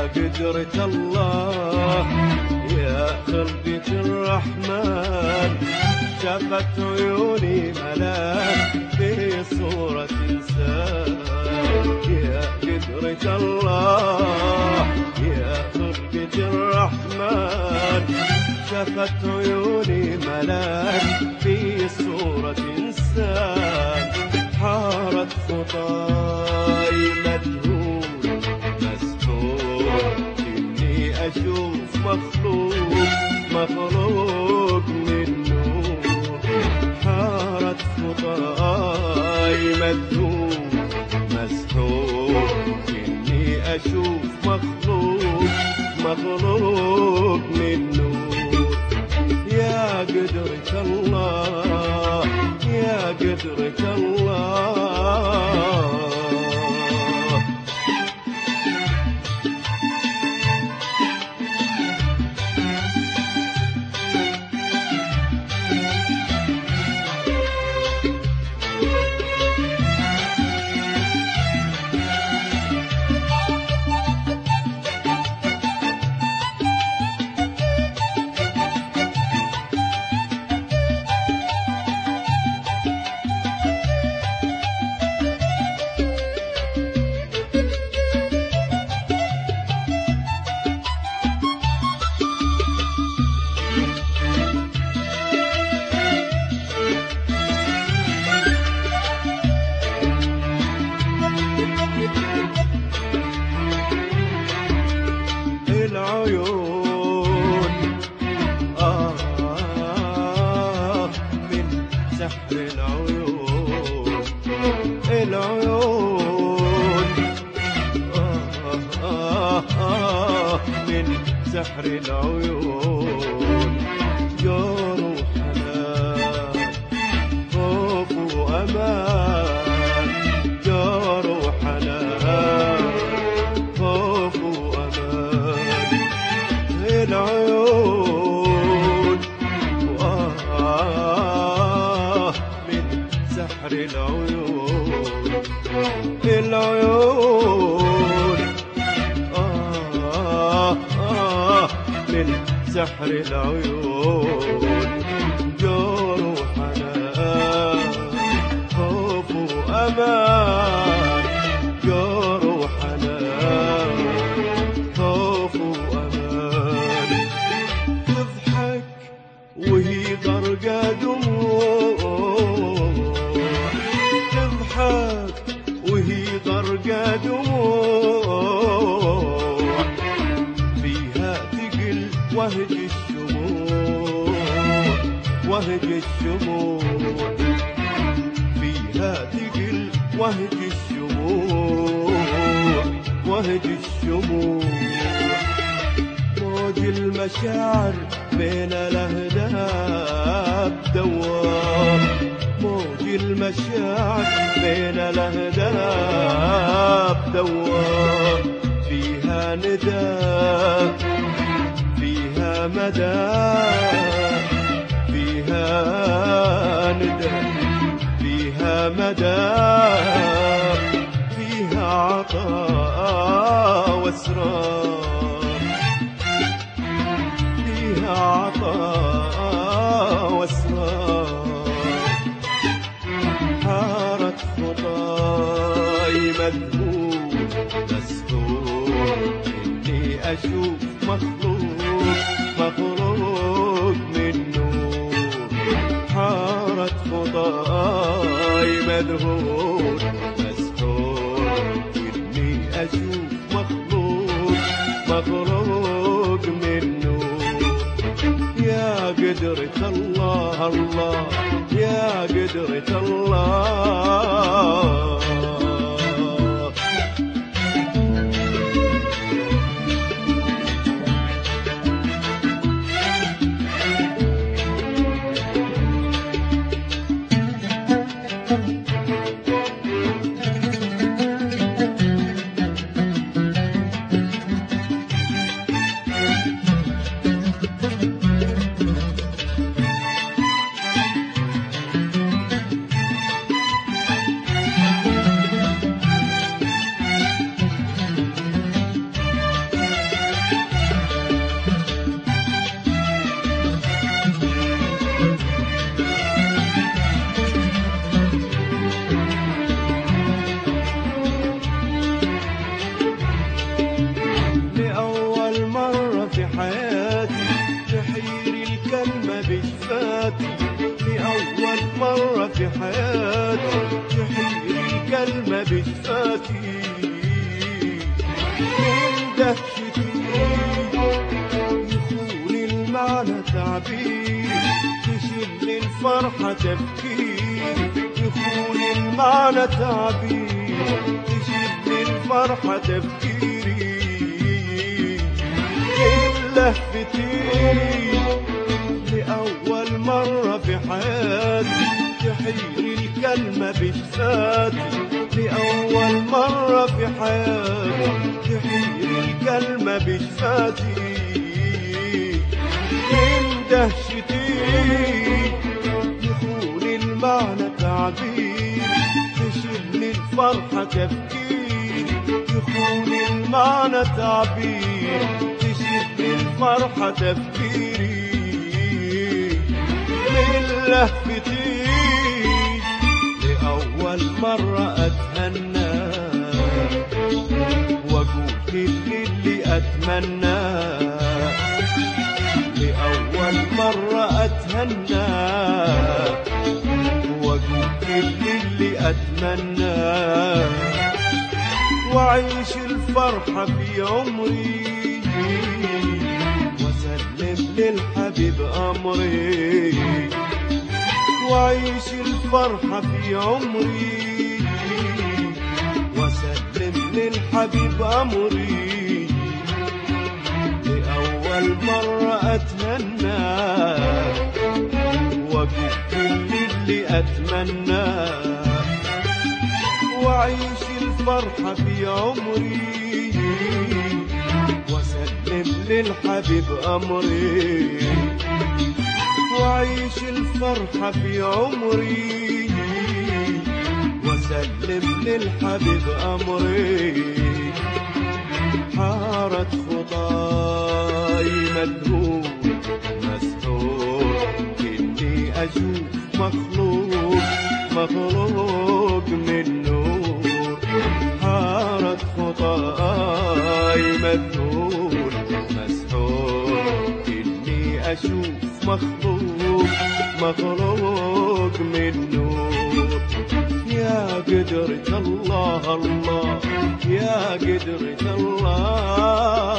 قدرة الله يا خلقة الرحمن شافت عيوني ملاك في صورة إنسان يا قدرة الله يا خلقة الرحمن شافت عيوني ملاك في صورة إنسان حارت خطاي مجهول مسحور إني أشوف مخلوق مخلوق من نور حارت خطاي مجهول مسحور إني أشوف مخلوق مخلوق من نور يا قدرة الله يا قدرة الله العيون آه من سحر العيون العيون آه آه آه من سحر العيون جور وحنان خوف وأمان جار وحنان خوف وأمان العيون وآه من سحر العيون العيون آه آه من سحر العيون جور وحنان خوف وأمان جور وحنان خوف وأمان تضحك وهي غرقة دموع تضحك وهي غرقة دموع فيها تقل وهج الشموع وهج الشموع فيها تقل وهج الشموع وهج الشموع موج المشاعر بين الأهداف دوار موج المشاعر بين الأهداف دوار فيها نداء فيها مدى فيها نداء فيها مدى فيها عطاء واسرار فيها عطاء واسرار حارت خطاي مذهول مسحور اني اشوف مخلوق مخلوق من نور حارت خطاي مذهول مسحور اني اشوف مخلوق مخلوق من نور يا قدرة الله الله يا قدرة الله حياتي تحير الكلمة بشفاتي من دهشتي يخون المعنى تعبير تشل الفرحة تفكير يخون المعنى تعبير تشل الفرحة تفكيري لهفتي لأول مرة في حياتي تحير الكلمة بشفاتي لأول مرة في حياتي تحير الكلمة بشفاتي من دهشتي يخون المعنى تعبير تشل الفرحة تفكير يخون المعنى تعبير تشل الفرحة تفكيري من لهفتي لأول مرة أتهنى وأقول للي أتمنى لأول مرة أتهنى وأقول للي أتمنى وأعيش الفرحة في عمري وأسلم للحبيب أمري وأعيش الفرحة في عمري وأسلم للحبيب أمري لأول مرة أتهنى وأقول للي أتمنى وأعيش الفرحة في عمري وأسلم للحبيب أمري وأعيش الفرحة في عمري وأسلم للحبيب أمري حارت خطاي مذهول مسحور إني أشوف مخلوق مخلوق من نور حارت خطاي مذهول مسحور إني أشوف مخلوق مخلوق من نور يا قدرة الله الله يا قدرة الله